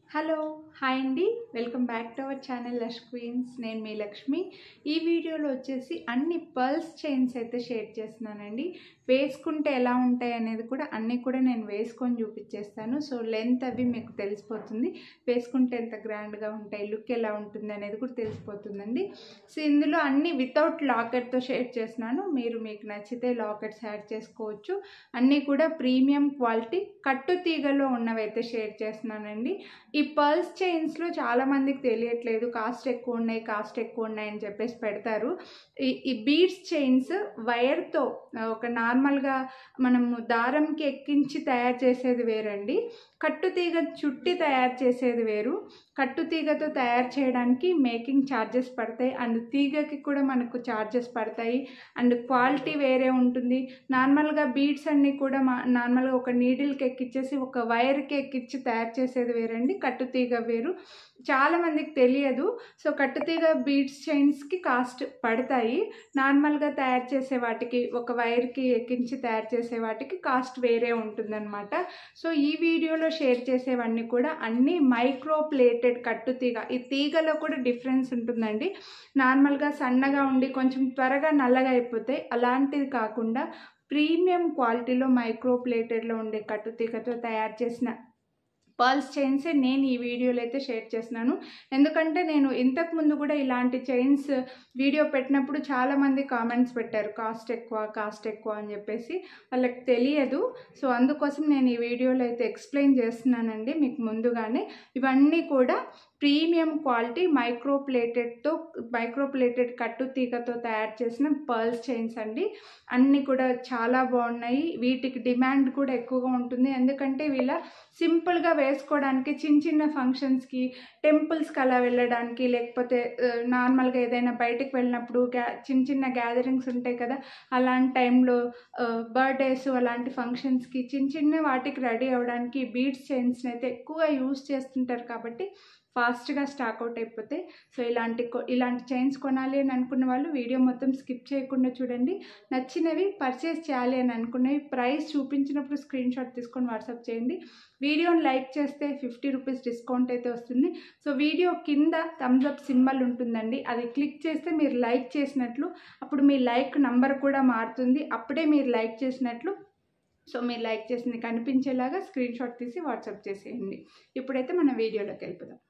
hello hi అండి welcome back to our channel Lush Queens నేను మీ లక్ష్మి ఈ వీడియోలో వచ్చేసి అన్ని పర్ల్స్ చైన్స్ అయితే షేర్ చేస్తున్నానండి వేసుకుంటే ఎలా ఉంటాయి అనేది కూడా అన్నీ కూడా నేను వేసుకొని చూపించేస్తాను సో లెంత్ అవి మీకు తెలిసిపోతుంది వేసుకుంటే ఎంత గ్రాండ్గా ఉంటాయి లుక్ ఎలా ఉంటుంది అనేది కూడా తెలిసిపోతుందండి సో ఇందులో అన్ని వితౌట్ లాకెట్తో షేర్ చేస్తున్నాను మీరు మీకు నచ్చితే లాకెట్స్ యాడ్ చేసుకోవచ్చు అన్నీ కూడా ప్రీమియం క్వాలిటీ కట్టు తీగలో ఉన్నవైతే షేర్ చేస్తున్నానండి ఈ పర్ల్స్ చైన్స్లో చాలామందికి తెలియట్లేదు కాస్ట్ ఎక్కువ ఉన్నాయి కాస్ట్ ఎక్కువ ఉన్నాయి అని చెప్పేసి పెడతారు ఈ ఈ బీడ్స్ చైన్స్ వైర్తో ఒక నార్మల్గా మనము దారంకి ఎక్కించి తయారు చేసేది వేరండి కట్టుతీగ చుట్టి తయారు చేసేది వేరు కట్టుతీగతో తయారు చేయడానికి మేకింగ్ ఛార్జెస్ పడతాయి అండ్ తీగకి కూడా మనకు ఛార్జెస్ పడతాయి అండ్ క్వాలిటీ వేరే ఉంటుంది నార్మల్గా బీడ్స్ అన్నీ కూడా మా నార్మల్గా ఒక నీడిల్కి ఎక్కిచ్చేసి ఒక వైర్కి ఎక్కించి తయారు చేసేది వేరండి కట్టుతీగ వేరు చాలా మందికి తెలియదు సో కట్టుతీగ బీడ్స్ చైన్స్కి కాస్ట్ పడతాయి నార్మల్గా తయారు చేసే వాటికి ఒక వైర్కి ఎక్కించి తయారు చేసే వాటికి కాస్ట్ వేరే ఉంటుందన్నమాట సో ఈ వీడియోలో షేర్ చేసేవన్నీ కూడా అన్నీ మైక్రో ప్లేటెడ్ కట్టు తీగ ఈ తీగలో కూడా డిఫరెన్స్ ఉంటుందండి నార్మల్గా సన్నగా ఉండి కొంచెం త్వరగా నల్లగా అయిపోతాయి అలాంటిది కాకుండా ప్రీమియం క్వాలిటీలో మైక్రో ప్లేటెడ్లో ఉండే కట్టు తీగతో తయారు చేసిన పర్ల్స్ చైన్సే నేను ఈ వీడియోలో అయితే షేర్ చేస్తున్నాను ఎందుకంటే నేను ఇంతకు ముందు కూడా ఇలాంటి చైన్స్ వీడియో పెట్టినప్పుడు చాలామంది కామెంట్స్ పెట్టారు కాస్ట్ ఎక్కువ కాస్ట్ ఎక్కువ అని చెప్పేసి వాళ్ళకి తెలియదు సో అందుకోసం నేను ఈ వీడియోలో అయితే ఎక్స్ప్లెయిన్ చేస్తున్నానండి మీకు ముందుగానే ఇవన్నీ కూడా ప్రీమియం క్వాలిటీ మైక్రో ప్లేటెడ్తో మైక్రో ప్లేటెడ్ కట్టు తీగతో తయారు చేసిన పర్ల్స్ చైన్స్ అండి అన్నీ కూడా చాలా బాగున్నాయి వీటికి డిమాండ్ కూడా ఎక్కువగా ఉంటుంది ఎందుకంటే వీళ్ళ సింపుల్గా వేసుకోవడానికి చిన్న చిన్న ఫంక్షన్స్కి టెంపుల్స్కి అలా వెళ్ళడానికి లేకపోతే నార్మల్గా ఏదైనా బయటికి వెళ్ళినప్పుడు గ్యా చిన్న చిన్న గ్యాదరింగ్స్ ఉంటాయి కదా అలాంటి టైంలో బర్త్డేస్ అలాంటి ఫంక్షన్స్కి చిన్న చిన్న వాటికి రెడీ అవ్వడానికి బీడ్స్ చైన్స్ని అయితే ఎక్కువగా యూస్ చేస్తుంటారు కాబట్టి ఫాస్ట్గా స్టాక్ అవుట్ అయిపోతాయి సో ఇలాంటి ఇలాంటి చైన్స్ కొనాలి అని అనుకున్న వాళ్ళు వీడియో మొత్తం స్కిప్ చేయకుండా చూడండి నచ్చినవి పర్చేస్ చేయాలి అని అనుకున్నవి ప్రైస్ చూపించినప్పుడు స్క్రీన్ షాట్ తీసుకొని వాట్సాప్ చేయండి వీడియోని లైక్ చేస్తే ఫిఫ్టీ రూపీస్ డిస్కౌంట్ అయితే వస్తుంది సో వీడియో కింద థమ్స్ అప్ సింబల్ ఉంటుందండి అది క్లిక్ చేస్తే మీరు లైక్ చేసినట్లు అప్పుడు మీ లైక్ నంబర్ కూడా మారుతుంది అప్పుడే మీరు లైక్ చేసినట్లు సో మీరు లైక్ చేసింది కనిపించేలాగా స్క్రీన్ షాట్ తీసి వాట్సాప్ చేసేయండి ఇప్పుడైతే మన వీడియోలోకి వెళ్ళిపోదాం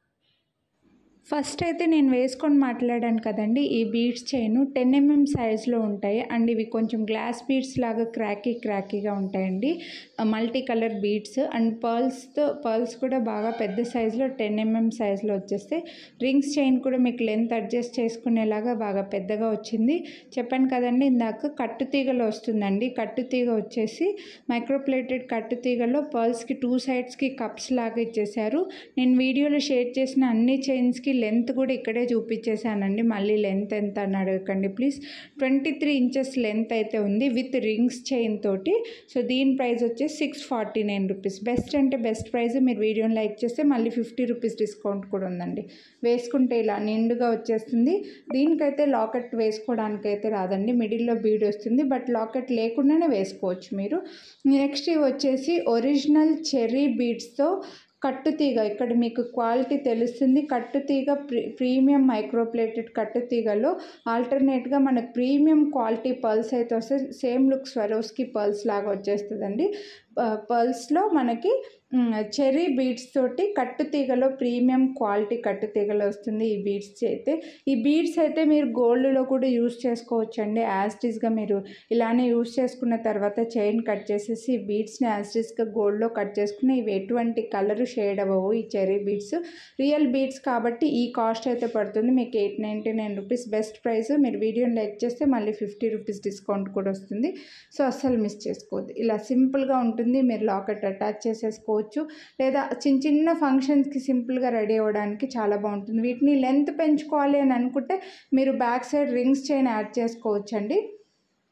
ఫస్ట్ అయితే నేను వేసుకొని మాట్లాడాను కదండి ఈ బీడ్స్ చైన్ టెన్ ఎంఎం సైజ్లో ఉంటాయి అండ్ ఇవి కొంచెం గ్లాస్ బీడ్స్ లాగా క్రాకీ క్రాకీగా ఉంటాయండి మల్టీ కలర్ బీడ్స్ అండ్ పర్ల్స్తో పర్ల్స్ కూడా బాగా పెద్ద సైజులో టెన్ ఎంఎం సైజులో వచ్చేస్తాయి రింగ్స్ చైన్ కూడా మీకు లెంత్ అడ్జస్ట్ చేసుకునేలాగా బాగా పెద్దగా వచ్చింది చెప్పాను కదండి ఇందాక కట్టుతీగలో వస్తుందండి కట్టుతీగ వచ్చేసి మైక్రోప్లేటెడ్ కట్టుతీగలో పర్ల్స్కి టూ సైడ్స్కి కప్స్ లాగా ఇచ్చేసారు నేను వీడియోలో షేర్ చేసిన అన్ని చైన్స్కి లెంత్ కూడా ఇక్కడే చూపించేశానండి మళ్ళీ లెంత్ ఎంత అని అడగకండి please twenty three inches length అయితే ఉంది విత్ రింగ్స్ చైన్ తోటి సో దీని ప్రైస్ వచ్చేసి six forty nine rupees best అంటే బెస్ట్ ప్రైస్ మీరు వీడియోని లైక్ చేస్తే మళ్ళీ ఫిఫ్టీ రూపీస్ డిస్కౌంట్ కూడా ఉందండి వేసుకుంటే ఇలా నిండుగా వచ్చేస్తుంది దీనికైతే లాకెట్ వేసుకోవడానికి అయితే రాదండి మిడిల్లో బీడ్ వస్తుంది బట్ లాకెట్ లేకుండానే వేసుకోవచ్చు మీరు నెక్స్ట్ ఇవి వచ్చేసి ఒరిజినల్ చెర్రీ బీడ్స్తో కట్టుతీగ ఇక్కడ మీకు క్వాలిటీ తెలుస్తుంది కట్టుతీగ ప్రీ ప్రీమియం మైక్రోప్లేటెడ్ కట్టుతీగలో ఆల్టర్నేట్గా మనకు ప్రీమియం క్వాలిటీ పల్స్ అయితే వస్తే సేమ్ లుక్ స్వరోస్కి పల్స్ లాగా వచ్చేస్తుందండి పల్స్లో మనకి చెర్రీ బీడ్స్ తోటి కట్టుతీగలో ప్రీమియం క్వాలిటీ కట్టుతీగలో వస్తుంది ఈ బీడ్స్ అయితే ఈ బీడ్స్ అయితే మీరు గోల్డ్లో కూడా యూస్ చేసుకోవచ్చండి యాస్టీస్గా మీరు ఇలానే యూస్ చేసుకున్న తర్వాత చైన్ కట్ చేసేసి ఈ బీడ్స్ని యాస్టీస్గా గోల్డ్లో కట్ చేసుకుని ఇవి ఎటువంటి కలర్ షేడ్ అవ్వవు ఈ చెర్రీ బీడ్స్ రియల్ బీడ్స్ కాబట్టి ఈ కాస్ట్ అయితే పడుతుంది మీకు eight ninety nine rupees best price మీరు వీడియోని లైక్ చేస్తే మళ్ళీ ఫిఫ్టీ రూపీస్ డిస్కౌంట్ కూడా వస్తుంది సో అస్సలు మిస్ చేసుకోవద్దు ఇలా సింపుల్గా ఉంటుంది మీరు లాకెట్ అటాచ్ చేసేసుకోవచ్చు లేదా చిన్న చిన్న ఫంక్షన్స్కి సింపుల్గా రెడీ అవ్వడానికి చాలా బాగుంటుంది వీటిని లెంత్ పెంచుకోవాలి అని అనుకుంటే మీరు back side rings chain add చేసుకోవచ్చండి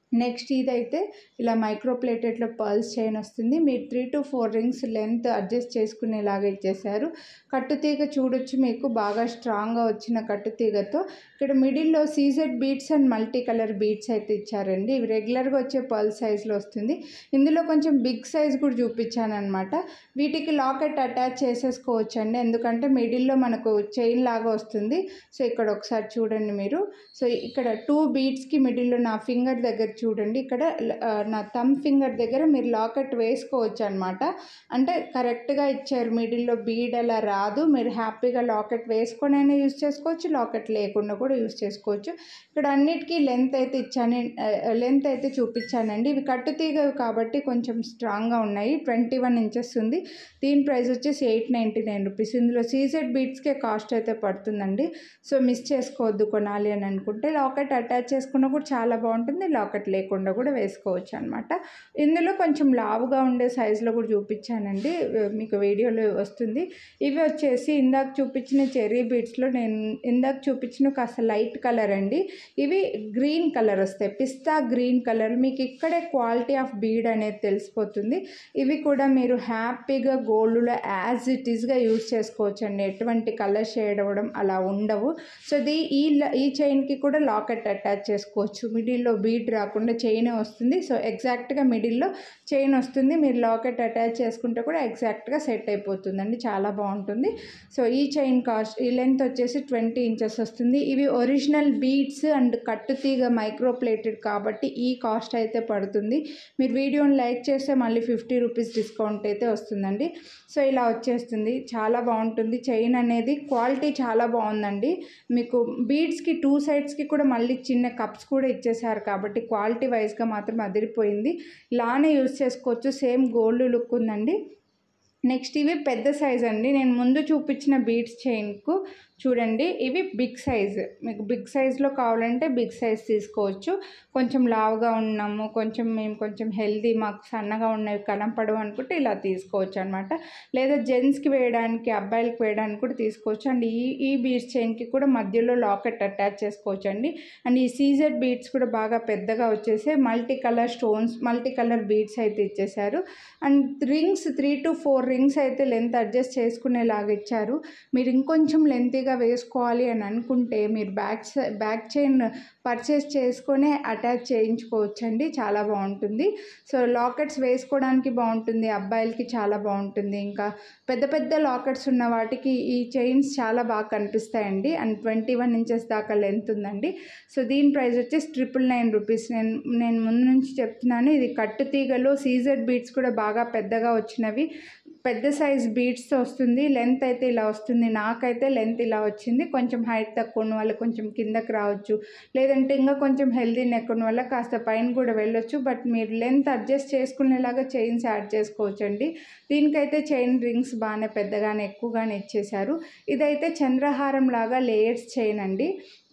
నెక్స్ట్ ఇదైతే ఇలా మైక్రో ప్లేటెడ్లో పర్ల్స్ చైన్ వస్తుంది మీరు three to four rings length adjust చేసుకునేలాగా ఇచ్చేసారు కట్టుతీగ చూడొచ్చు మీకు బాగా స్ట్రాంగ్గా వచ్చిన కట్టుతీగతో ఇక్కడ మిడిల్లో CZ beads and multi colour beads అయితే ఇచ్చారండి ఇవి రెగ్యులర్గా వచ్చే పర్ల్ సైజ్లో వస్తుంది ఇందులో కొంచెం బిగ్ సైజ్ కూడా చూపించాను అనమాట వీటికి లాకెట్ అటాచ్ చేసేసుకోవచ్చు అండి ఎందుకంటే మిడిల్లో మనకు చైన్ లాగా వస్తుంది సో ఇక్కడ ఒకసారి చూడండి మీరు సో ఇక్కడ టూ బీట్స్కి మిడిల్లో నా ఫింగర్ దగ్గర చూడండి ఇక్కడ ఆ, నా థమ్ ఫింగర్ దగ్గర మీరు లాకెట్ వేసుకోవచ్చు అనమాట అంటే కరెక్ట్గా ఇచ్చారు మిడిల్లో బీడ్ అలా రాదు మీరు హ్యాపీగా లాకెట్ వేసుకొని అయినా యూస్ చేసుకోవచ్చు లాకెట్ లేకుండా కూడా యూస్ చేసుకోవచ్చు ఇక్కడ అన్నిటికీ లెంత్ అయితే ఇచ్చాను లెంత్ అయితే చూపించానండి ఇవి కట్టుతీగవి కాబట్టి కొంచెం స్ట్రాంగ్గా ఉన్నాయి ట్వంటీ వన్ ఇంచెస్ ఉంది దీని ప్రైస్ వచ్చేసి ఎయిట్ నైంటీ నైన్ రూపీస్ ఇందులో సీజెడ్ బీట్స్కే కాస్ట్ అయితే పడుతుందండి సో మిస్ చేసుకోవద్దు కొనాలి అని అనుకుంటే లాకెట్ అటాచ్ చేసుకున్నా కూడా చాలా బాగుంటుంది లాకెట్ లేకుండా కూడా వేసుకోవచ్చు అనమాట ఇందులో కొంచెం లావుగా ఉండే సైజులో కూడా చూపించానండి మీకు వీడియోలో వస్తుంది ఇవి వచ్చేసి ఇందాక చూపించిన చెర్రీ బీట్స్లో నేను ఇందాక చూపించిన కాస్త లైట్ కలర్ అండి ఇవి గ్రీన్ కలర్ వస్తాయి పిస్తా గ్రీన్ కలర్ మీకు ఇక్కడే క్వాలిటీ ఆఫ్ బీడ్ అనేది తెలిసిపోతుంది ఇవి కూడా మీరు హ్యాపీగా గోల్డ్లో యాజ్ ఇట్ ఈస్గా యూజ్ చేసుకోవచ్చు అండి ఎటువంటి కలర్ షేడ్ అవ్వడం అలా ఉండవు సో ది ఈ ల- ఈ చైన్కి కూడా లాకెట్ అటాచ్ చేసుకోవచ్చు మిడిల్లో బీడ్ రాకుండా చైన్ వస్తుంది సో ఎగ్జాక్ట్గా మిడిల్లో చైన్ వస్తుంది మీరు లాకెట్ అటాచ్ చేసుకుంటే కూడా ఎగ్జాక్ట్గా సెట్ అయిపోతుందండి చాలా బాగుంటుంది సో ఈ చైన్ కాస్ట్ ఈ లెంత్ వచ్చేసి ట్వంటీ ఇంచెస్ వస్తుంది ఇవి ఒరిజినల్ బీడ్స్ అండ్ కట్టుతీగ మైక్రో ప్లేటెడ్ కాబట్టి ఈ కాస్ట్ అయితే పడుతుంది మీరు వీడియోని లైక్ చేస్తే మళ్ళీ ఫిఫ్టీ రూపీస్ డిస్కౌంట్ అయితే వస్తుందండి సో ఇలా వచ్చేస్తుంది చాలా బాగుంటుంది చైన్ అనేది క్వాలిటీ చాలా బాగుందండి మీకు బీడ్స్కి టూ సైడ్స్కి కూడా మళ్ళీ చిన్న కప్స్ కూడా ఇచ్చేసారు కాబట్టి క్వాలిటీ వైజ్గా మాత్రం అదిరిపోయింది ఇలానే యూస్ చేసుకోవచ్చు సేమ్ గోల్డ్ లుక్ ఉందండి నెక్స్ట్ ఇవి పెద్ద సైజ్ అండి నేను ముందు చూపించిన బీడ్స్ చైన్కు చూడండి ఇవి బిగ్ సైజ్ మీకు బిగ్ సైజ్లో కావాలంటే బిగ్ సైజ్ తీసుకోవచ్చు కొంచెం లావుగా ఉన్నాము కొంచెం మేము కొంచెం హెల్దీ మాకు సన్నగా ఉన్నవి కనపడవు అనుకుంటే ఇలా తీసుకోవచ్చు అనమాట లేదా జెంట్స్కి వేయడానికి అబ్బాయిలకి వేయడానికి కూడా తీసుకోవచ్చు అండ్ ఈ ఈ బీడ్స్ చైన్కి కూడా మధ్యలో లాకెట్ అటాచ్ చేసుకోవచ్చు అండి అండ్ ఈ సీజర్ బీడ్స్ కూడా బాగా పెద్దగా వచ్చేసి multi colour stones multi colour beads అయితే ఇచ్చేసారు and rings three to four rings అయితే లెంత్ అడ్జస్ట్ చేసుకునేలాగా ఇచ్చారు మీరు ఇంకొంచెం లెంతీగా వేసుకోవాలి అని అనుకుంటే మీరు బ్యాక్ సై- బ్యాక్ చైన్ పర్చేస్ చేసుకొనే అటాచ్ చేయించుకోవచ్చండి చాలా బాగుంటుంది సో లాకెట్స్ వేసుకోవడానికి బాగుంటుంది అబ్బాయిలకి చాలా బాగుంటుంది ఇంకా పెద్ద పెద్ద లాకెట్స్ ఉన్న వాటికి ఈ చైన్స్ చాలా బాగా కనిపిస్తాయండి అండ్ ట్వంటీ వన్ ఇంచెస్ దాకా లెంత్ ఉందండి సో దీని ప్రైస్ వచ్చేసి ట్రిపుల్ నైన్ రూపీస్ నేను నేను ముందు నుంచి చెప్తున్నాను ఇది కట్టు తీగలో సీజెడ్ బీడ్స్ కూడా బాగా పెద్దగా వచ్చినవి పెద్ద సైజ్ బీడ్స్తో వస్తుంది లెంత్ అయితే ఇలా వస్తుంది నాకైతే లెంత్ ఇలా వచ్చింది కొంచెం హైట్ తక్కువ ఉన్న వాళ్ళు కొంచెం కిందకి రావచ్చు లేదంటే ఇంకా కొంచెం హెల్దీ నెక్ ఉన్న వల్ల కాస్త పైన కూడా వెళ్ళొచ్చు బట్ మీరు లెంత్ అడ్జస్ట్ చేసుకునేలాగా చైన్స్ యాడ్ చేసుకోవచ్చు అండి దీనికైతే చైన్ రింగ్స్ బాగానే పెద్దగానే ఎక్కువగానే ఇచ్చేశారు ఇదైతే చంద్రహారం లాగా లేయర్స్ చైన్ అండి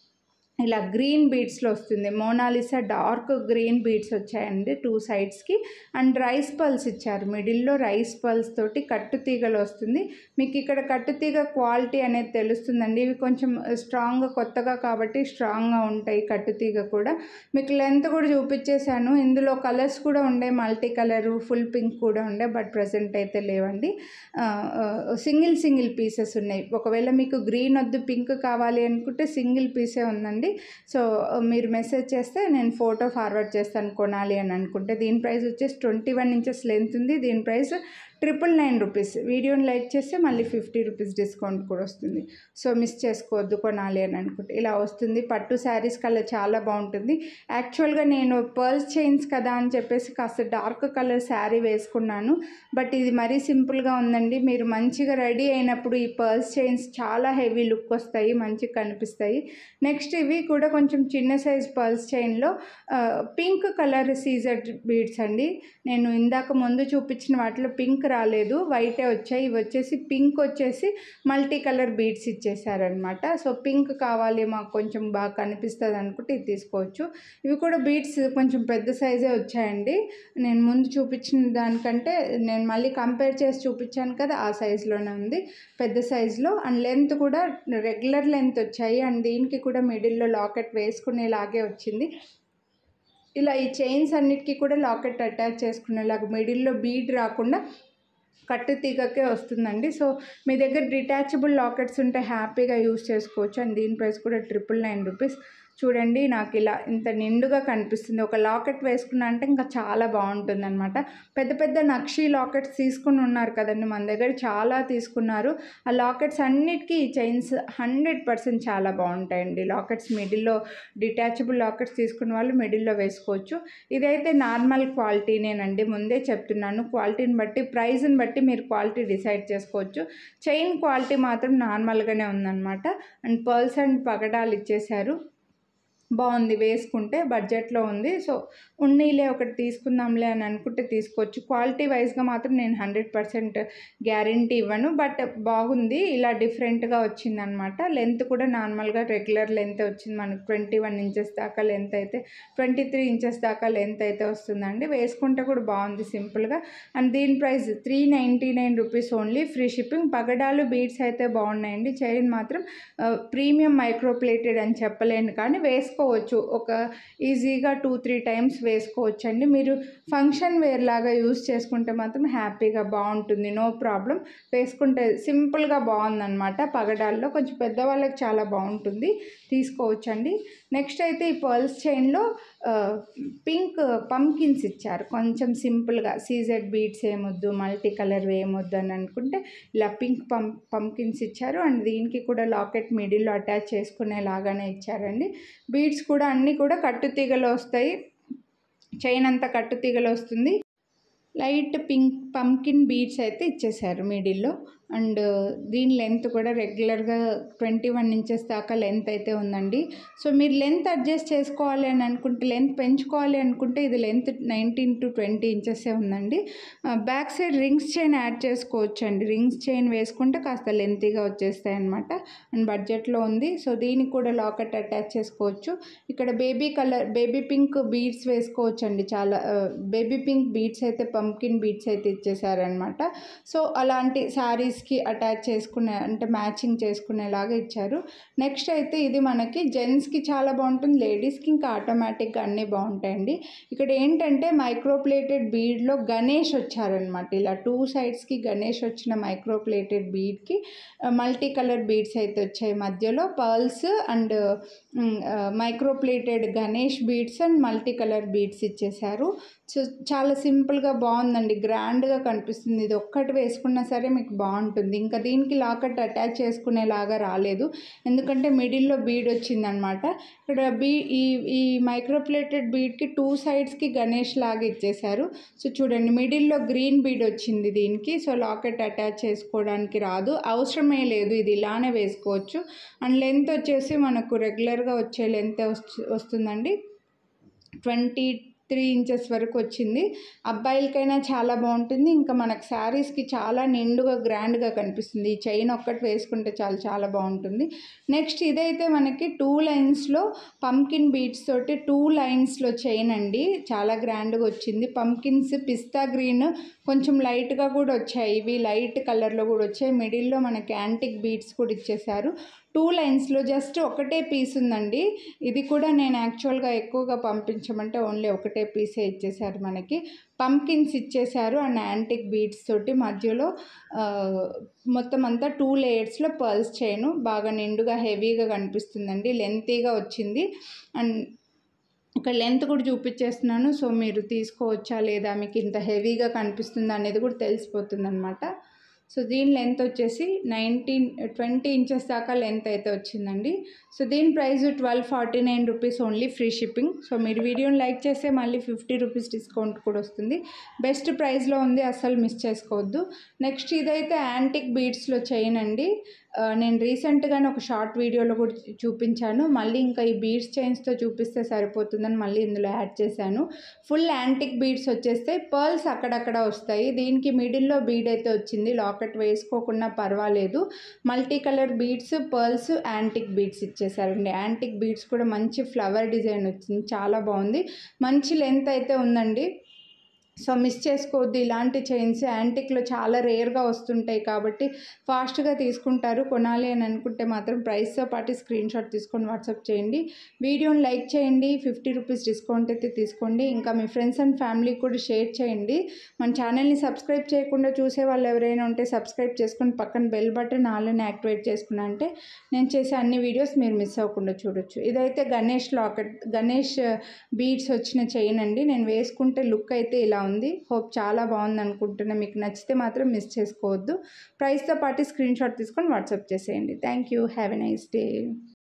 ఇలా గ్రీన్ బీడ్స్లో వస్తుంది మోనాలిసా డార్క్ గ్రీన్ బీడ్స్ వచ్చాయండి టూ సైడ్స్కి అండ్ రైస్ పల్స్ ఇచ్చారు మిడిల్లో రైస్ పల్స్ తోటి కట్టు తీగలు వస్తుంది మీకు ఇక్కడ కట్టు తీగ క్వాలిటీ అనేది తెలుస్తుందండి ఇవి కొంచెం స్ట్రాంగ్గా కొత్తగా కాబట్టి స్ట్రాంగ్గా ఉంటాయి కట్టు తీగ కూడా మీకు లెంత్ కూడా చూపించేశాను ఇందులో కలర్స్ కూడా ఉండే మల్టీ కలరు ఫుల్ పింక్ కూడా ఉండే బట్ ప్రజెంట్ అయితే లేవండి సింగిల్ సింగిల్ పీసెస్ ఉన్నాయి ఒకవేళ మీకు గ్రీన్ వద్దు పింక్ కావాలి అనుకుంటే సింగిల్ పీసే ఉందండి సో మీరు మెసేజ్ చేస్తే నేను ఫోటో ఫార్వర్డ్ చేస్తాను కొనాలి అని అనుకుంటే దీని ప్రైస్ వచ్చేసి ట్వంటీ వన్ ఇంచెస్ లెంత్ ఉంది దీని ప్రైస్ ట్రిపుల్ నైన్ రూపీస్ వీడియోని లైక్ చేస్తే మళ్ళీ ఫిఫ్టీ రూపీస్ డిస్కౌంట్ కూడా వస్తుంది సో మిస్ చేసుకోవద్దు కొనాలి అని అనుకుంటే ఇలా వస్తుంది పట్టు శారీస్ కలర్ చాలా బాగుంటుంది యాక్చువల్గా నేను పర్ల్స్ చైన్స్ కదా అని చెప్పేసి కాస్త డార్క్ కలర్ శారీ వేసుకున్నాను బట్ ఇది మరీ సింపుల్గా ఉందండి మీరు మంచిగా రెడీ అయినప్పుడు ఈ పర్ల్స్ చైన్స్ చాలా హెవీ లుక్ వస్తాయి మంచిగా కనిపిస్తాయి నెక్స్ట్ ఇవి కూడా కొంచెం చిన్న సైజ్ పర్ల్స్ చైన్లో పింక్ కలర్ సీజర్ బీడ్స్ అండి నేను ఇందాక ముందు చూపించిన వాటిలో పింక్ రాలేదు వైటే వచ్చాయి ఇవి వచ్చేసి పింక్ వచ్చేసి మల్టీ కలర్ బీడ్స్ ఇచ్చేసారనమాట సో పింక్ కావాలి మాకు కొంచెం బాగా కనిపిస్తుంది అనుకుంటే ఇది తీసుకోవచ్చు ఇవి కూడా బీడ్స్ కొంచెం పెద్ద సైజే వచ్చాయండి నేను ముందు చూపించిన దానికంటే నేను మళ్ళీ కంపేర్ చేసి చూపించాను కదా ఆ సైజులోనే ఉంది పెద్ద సైజులో అండ్ లెంత్ కూడా రెగ్యులర్ లెంత్ వచ్చాయి అండ్ దీనికి కూడా మిడిల్లో లాకెట్ వేసుకునేలాగే వచ్చింది ఇలా ఈ చైన్స్ అన్నిటికీ కూడా లాకెట్ అటాచ్ చేసుకునేలాగా మిడిల్లో బీడ్ రాకుండా కట్టు తీగకే వస్తుందండి సో మీ దగ్గర డిటాచబుల్ లాకెట్స్ ఉంటే హ్యాపీగా యూస్ చేసుకోవచ్చు అండ్ దీని ప్రైస్ కూడా ట్రిపుల్ నైన్ రూపీస్ చూడండి నాకు ఇలా ఇంత నిండుగా కనిపిస్తుంది ఒక లాకెట్ వేసుకున్నా అంటే ఇంకా చాలా బాగుంటుంది అనమాట పెద్ద పెద్ద నక్షి లాకెట్స్ తీసుకుని ఉన్నారు కదండి మన దగ్గర చాలా తీసుకున్నారు ఆ లాకెట్స్ అన్నిటికీ ఈ చైన్స్ హండ్రెడ్ పర్సెంట్ చాలా బాగుంటాయండి లాకెట్స్ మిడిల్లో డిటాచబుల్ లాకెట్స్ తీసుకున్న వాళ్ళు మిడిల్లో వేసుకోవచ్చు ఇదైతే నార్మల్ క్వాలిటీనేనండి ముందే చెప్తున్నాను క్వాలిటీని బట్టి ప్రైస్ని బట్టి మీరు క్వాలిటీ డిసైడ్ చేసుకోవచ్చు చైన్ క్వాలిటీ మాత్రం నార్మల్గానే ఉందన్నమాట అండ్ పర్ల్స్ అండ్ పగడాలు ఇచ్చేశారు బాగుంది వేసుకుంటే బడ్జెట్లో ఉంది సో ఉన్నీలే ఒకటి తీసుకుందాంలే అని అనుకుంటే తీసుకోవచ్చు క్వాలిటీ వైజ్గా మాత్రం నేను హండ్రెడ్ పర్సెంట్ గ్యారంటీ ఇవ్వను బట్ బాగుంది ఇలా డిఫరెంట్గా వచ్చిందనమాట లెంత్ కూడా నార్మల్గా రెగ్యులర్ లెంత్ వచ్చింది మనకు ట్వంటీ వన్ ఇంచెస్ దాకా లెంత్ అయితే ట్వంటీ త్రీ ఇంచెస్ దాకా లెంత్ అయితే వస్తుందండి వేసుకుంటే కూడా బాగుంది సింపుల్గా అండ్ దీని price three ninety nine rupees only free shipping పగడాలు బీడ్స్ అయితే బాగున్నాయండి చైన్ మాత్రం ప్రీమియం మైక్రోప్లేటెడ్ అని చెప్పలేను కానీ వేసుకోవచ్చు ఒక ఈజీగా టూ త్రీ టైమ్స్ వేసుకోవచ్చు అండి మీరు ఫంక్షన్ వేర్ లాగా యూస్ చేసుకుంటే మాత్రం హ్యాపీగా బాగుంటుంది నో ప్రాబ్లం వేసుకుంటే సింపుల్గా బాగుందన్నమాట పగడాల్లో కొంచెం పెద్దవాళ్ళకి చాలా బాగుంటుంది తీసుకోవచ్చు అండి నెక్స్ట్ అయితే ఈ పర్ల్స్ చైన్లో పింక్ పంకిన్స్ ఇచ్చారు కొంచెం సింపుల్గా సీజెడ్ బీడ్స్ ఏమొద్దు మల్టీ కలర్ ఏమొద్దు అని అనుకుంటే ఇలా పింక్ పం పంకిన్స్ ఇచ్చారు అండ్ దీనికి కూడా లాకెట్ మిడిల్లో అటాచ్ చేసుకునేలాగానే ఇచ్చారండి బీడ్స్ కూడా అన్నీ కూడా కట్టు తీగలు వస్తాయి చైన్ అంతా కట్టు తీగలు వస్తుంది లైట్ పింక్ పంకిన్ బీడ్స్ అయితే ఇచ్చేసారు మిడిల్లో అండ్ దీని లెంత్ కూడా రెగ్యులర్గా ట్వంటీ వన్ ఇంచెస్ దాకా లెంత్ అయితే ఉందండి సో మీరు లెంత్ అడ్జస్ట్ చేసుకోవాలి అని అనుకుంటే లెంత్ పెంచుకోవాలి అనుకుంటే ఇది లెంత్ నైన్టీన్ టు ట్వంటీ ఇంచెసే ఉందండి back side rings chain add చేసుకోవచ్చు అండి రింగ్స్ చైన్ వేసుకుంటే కాస్త లెంతీగా వచ్చేస్తాయి అనమాట అండ్ బడ్జెట్లో ఉంది సో దీనికి కూడా లాకెట్ అటాచ్ చేసుకోవచ్చు ఇక్కడ baby colour baby pink beads వేసుకోవచ్చు అండి చాలా బేబీ పింక్ బీడ్స్ అయితే పంకిన్ బీడ్స్ అయితే ఇచ్చేసారనమాట సో అలాంటి శారీస్కి అటాచ్ చేసుకునే అంటే మ్యాచింగ్ చేసుకునేలాగా ఇచ్చారు నెక్స్ట్ అయితే ఇది మనకి జెంట్స్కి చాలా బాగుంటుంది లేడీస్కి ఇంకా ఆటోమేటిక్గా అన్నీ బాగుంటాయండి ఇక్కడ ఏంటంటే మైక్రోప్లేటెడ్ బీడ్లో గణేష్ వచ్చారనమాట ఇలా టూ సైడ్స్కి గణేష్ వచ్చిన మైక్రోప్లేటెడ్ బీడ్కి మల్టీ కలర్ బీడ్స్ అయితే వచ్చాయి మధ్యలో pearls and micro plated Ganesh beads and multi colour beads ఇచ్చేసారు సో చాలా సింపుల్గా బాగుందండి గ్రాండ్గా కనిపిస్తుంది ఇది ఒక్కటి వేసుకున్నా సరే మీకు బాగుంటుంది ఇంకా దీనికి లాకెట్ అటాచ్ చేసుకునేలాగా రాలేదు ఎందుకంటే మిడిల్లో బీడ్ వచ్చిందనమాట ఇక్కడ బీ ఈ ఈ మైక్రోప్లేటెడ్ బీడ్కి టూ సైడ్స్కి గణేష్ లాగా ఇచ్చేసారు సో చూడండి మిడిల్లో గ్రీన్ బీడ్ వచ్చింది దీనికి సో లాకెట్ అటాచ్ చేసుకోవడానికి రాదు అవసరమే లేదు ఇది ఇలానే వేసుకోవచ్చు అండ్ లెంత్ వచ్చేసి మనకు రెగ్యులర్గా వచ్చే లెంత్ వస్తుందండి ట్వంటీ త్రీ ఇంచెస్ వరకు వచ్చింది అబ్బాయిలకైనా చాలా బాగుంటుంది ఇంకా మనకు శారీస్కి చాలా నిండుగా గ్రాండ్గా కనిపిస్తుంది ఈ చైన్ ఒక్కటి వేసుకుంటే చాలా చాలా బాగుంటుంది నెక్స్ట్ ఇదైతే మనకి టూ లైన్స్లో పంకిన్ బీట్స్ తోటి టూ లైన్స్లో చైన్ అండి చాలా గ్రాండ్గా వచ్చింది పంకిన్స్ పిస్తా గ్రీన్ కొంచెం లైట్గా కూడా వచ్చాయి ఇవి లైట్ కలర్లో కూడా వచ్చాయి మిడిల్లో మనకి యాంటిక్ బీట్స్ కూడా ఇచ్చేసారు టూ లైన్స్లో జస్ట్ ఒకటే పీస్ ఉందండి ఇది కూడా నేను యాక్చువల్గా ఎక్కువగా పంపించమంటే ఓన్లీ ఒకటే పీసే ఇచ్చేసారు మనకి పంకిన్స్ ఇచ్చేసారు అండ్ యాంటిక్ బీడ్స్ తోటి మధ్యలో మొత్తం అంతా టూ లేయర్స్లో పర్ల్స్ చైను బాగా నిండుగా హెవీగా కనిపిస్తుందండి లెంతీగా వచ్చింది అండ్ ఇక్కడ లెంత్ కూడా చూపించేస్తున్నాను సో మీరు తీసుకోవచ్చా లేదా మీకు ఇంత హెవీగా కనిపిస్తుందా అనేది కూడా తెలిసిపోతుంది అనమాట సో దీని లెంత్ వచ్చేసి నైన్టీన్ ట్వంటీ ఇంచెస్ దాకా లెంత్ అయితే వచ్చిందండి సో దీని price twelve forty nine rupees only free shipping so మీరు వీడియోని లైక్ చేస్తే మళ్ళీ ఫిఫ్టీ రూపీస్ డిస్కౌంట్ కూడా వస్తుంది బెస్ట్ ప్రైస్లో ఉంది అస్సలు మిస్ చేసుకోవద్దు నెక్స్ట్ ఇదైతే యాంటిక్ బీడ్స్లో చైన్ అండి నేను రీసెంట్గానే ఒక షార్ట్ వీడియోలో కూడా చూపించాను మళ్ళీ ఇంకా ఈ బీడ్స్ చైన్స్తో చూపిస్తే సరిపోతుందని మళ్ళీ ఇందులో యాడ్ చేశాను ఫుల్ యాంటిక్ బీడ్స్ వచ్చేస్తే పర్ల్స్ అక్కడక్కడ వస్తాయి దీనికి మిడిల్లో బీడ్ అయితే వచ్చింది లాకెట్ వేసుకోకుండా పర్వాలేదు multi colour beads pearls antique beads ఇచ్చేసారండి యాంటిక్ బీడ్స్ కూడా మంచి ఫ్లవర్ డిజైన్ వచ్చింది చాలా బాగుంది మంచి లెంత్ అయితే ఉందండి సో మిస్ చేసుకోవద్దు ఇలాంటి చైన్స్ యాంటిక్లో చాలా రేర్గా వస్తుంటాయి కాబట్టి ఫాస్ట్గా తీసుకుంటారు కొనాలి అని అనుకుంటే మాత్రం ప్రైస్తో పాటు స్క్రీన్ షాట్ తీసుకొని వాట్సాప్ చేయండి వీడియోని లైక్ చేయండి ఫిఫ్టీ రూపీస్ డిస్కౌంట్ అయితే తీసుకోండి ఇంకా మీ ఫ్రెండ్స్ అండ్ ఫ్యామిలీకి కూడా షేర్ చేయండి మన ఛానల్ని సబ్స్క్రైబ్ చేయకుండా చూసే వాళ్ళు ఎవరైనా ఉంటే సబ్స్క్రైబ్ చేసుకొని పక్కన బెల్ బటన్ ఆల్ని యాక్టివేట్ చేసుకున్నా అంటే నేను చేసే అన్ని వీడియోస్ మీరు మిస్ అవ్వకుండా చూడొచ్చు ఇదైతే గణేష్ లాకెట్ గణేష్ బీడ్స్ వచ్చిన చైన్ అండి నేను వేసుకుంటే లుక్ అయితే ఇలా ఉంది హోప్ చాలా బాగుంది అనుకుంటున్నా మీకు నచ్చితే మాత్రం మిస్ చేసుకోవద్దు ప్రైస్తో పాటు స్క్రీన్ షాట్ తీసుకొని వాట్సాప్ చేసేయండి thank you have a nice day